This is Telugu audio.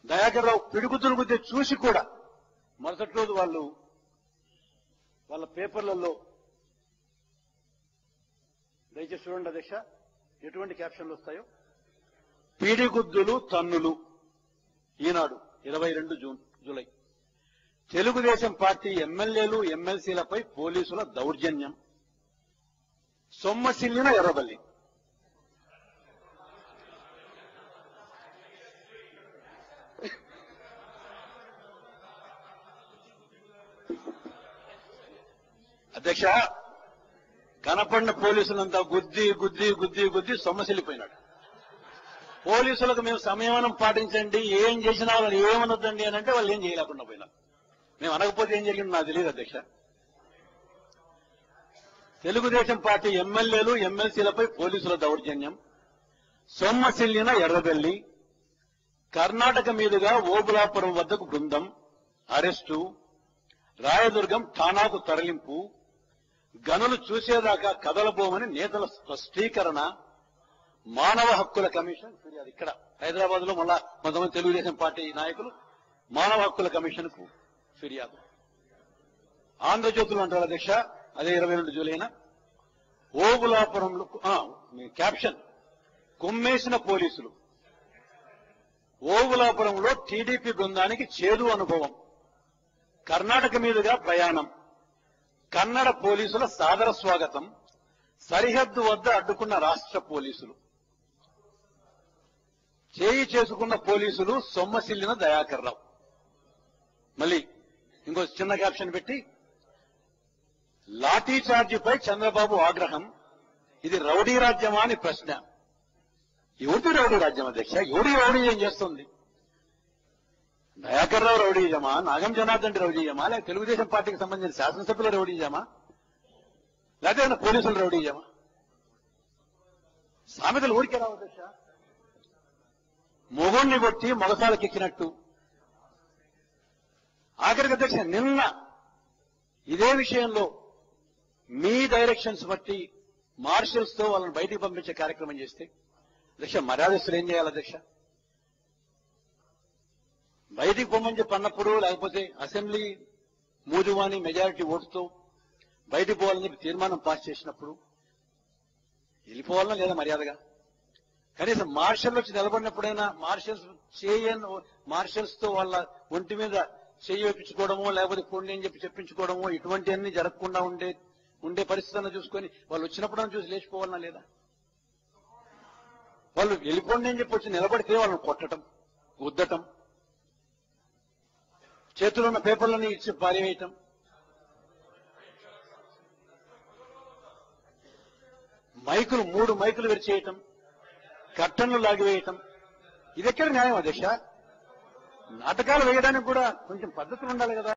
దయాకర్ రావు పిడుగుతులు గుద్దే చూసి కూడా మరుసటి రోజు వాళ్ళు వాళ్ళ పేపర్లలో దయచేసి చూడండి అధ్యక్ష ఎటువంటి క్యాప్షన్లు వస్తాయో పీడిగుద్దులు తన్నులు ఈనాడు ఇరవై రెండు జూన్ జూలై తెలుగుదేశం పార్టీ ఎమ్మెల్యేలు ఎమ్మెల్సీలపై పోలీసుల దౌర్జన్యం సొమ్మసిల్లిన ఎర్రబల్లి అధ్యక్ష కనపడిన పోలీసులంతా గుద్ది గుద్ది గుద్ది గుద్ది సొమ్మసిల్లిపోయినాడు పోలీసులకు మేము సంయమనం పాటించండి ఏం చేసినా వాళ్ళు ఏమనొద్దండి అని అంటే వాళ్ళు ఏం చేయలేకుండా పోయినారు మేము అనకపోతే ఏం జరిగింది నాకు తెలియదు అధ్యక్ష తెలుగుదేశం పార్టీ ఎమ్మెల్యేలు ఎమ్మెల్సీలపై పోలీసుల దౌర్జన్యం సొమ్మసిల్లిన ఎర్రబెల్లి కర్ణాటక మీదుగా ఓబులాపురం వద్దకు బృందం అరెస్టు రాయదుర్గం ఠానాకు తరలింపు గనులు చూసేదాకా కదలబోమని నేతల స్పష్టీకరణ మానవ హక్కుల కమిషన్ ఫిర్యాదు ఇక్కడ హైదరాబాద్ లో మళ్ళా కొంతమంది తెలుగుదేశం పార్టీ నాయకులు మానవ హక్కుల కమిషన్ కు ఫిర్యాదు ఆంధ్రజ్యోతులు అంటారు అధ్యక్ష అదే ఇరవై రెండు జూలైన ఓబులాపురంలో ఆ, మీ క్యాప్షన్ కుమ్మేసిన పోలీసులు ఓబులాపురంలో టీడీపీ బృందానికి చేదు అనుభవం కర్ణాటక మీదుగా ప్రయాణం కన్నడ పోలీసుల సాదర స్వాగతం సరిహద్దు వద్ద అడ్డుకున్న రాష్ట్ర పోలీసులు చేయి చేసుకున్న పోలీసులు సొమ్మసిల్లిన దయాకర్ రావు మళ్ళీ ఇంకో చిన్న క్యాప్షన్ పెట్టి లాఠీ చార్జిపై చంద్రబాబు ఆగ్రహం ఇది రౌడీ రాజ్యమా అని ప్రశ్న ఎవరిది రౌడీ రాజ్యం అధ్యక్ష ఎవరి రౌడీ ఏం చేస్తుంది దయాకర్ రావు రౌడీజమా నాగం జనార్దన్ రౌడీజమా లేక తెలుగుదేశం పార్టీకి సంబంధించిన శాసనసభ్యుల రౌడీజమా లేకపోతే ఏమైనా పోలీసుల రౌడీజమా సామెతలు ఊరికే రావు అధ్యక్ష మొగుణ్ణి కొట్టి మొగసాలకు ఎక్కినట్టు ఆఖరికి అధ్యక్ష నిన్న ఇదే విషయంలో మీ డైరెక్షన్స్ బట్టి మార్షల్స్ తో వాళ్ళని బయటికి పంపించే కార్యక్రమం చేస్తే అధ్యక్ష మర్యాదస్తులు ఏం చేయాలి అధ్యక్ష బయటికి పొమ్మని చెప్పి అన్నప్పుడు లేకపోతే అసెంబ్లీ మూజువాని మెజారిటీ ఓటుతో బయటికి పోవాలని చెప్పి తీర్మానం పాస్ చేసినప్పుడు వెళ్ళిపోవాలన్నా లేదా మర్యాదగా కనీసం మార్షల్ వచ్చి నిలబడినప్పుడైనా మార్షల్స్ చేయని మార్షల్స్ తో వాళ్ళ ఒంటి మీద చెయ్యి వేపించుకోవడమో లేకపోతే పొండి అని చెప్పి చెప్పించుకోవడమో ఇటువంటివన్నీ జరగకుండా ఉండే ఉండే పరిస్థితులను చూసుకొని వాళ్ళు వచ్చినప్పుడు చూసి లేచిపోవాలన్నా లేదా వాళ్ళు వెళ్ళిపోండి అని చెప్పి వచ్చి నిలబడితే వాళ్ళని కొట్టడం గుద్దటం చేతిలో ఉన్న పేపర్లని ఇచ్చి పారివేయటం మైకులు మూడు మైకులు విరిచేయటం కట్టన్లు లాగివేయటం ఇది ఎక్కడ న్యాయం అధ్యక్ష నాటకాలు వేయడానికి కూడా కొంచెం పద్ధతులు ఉండాలి కదా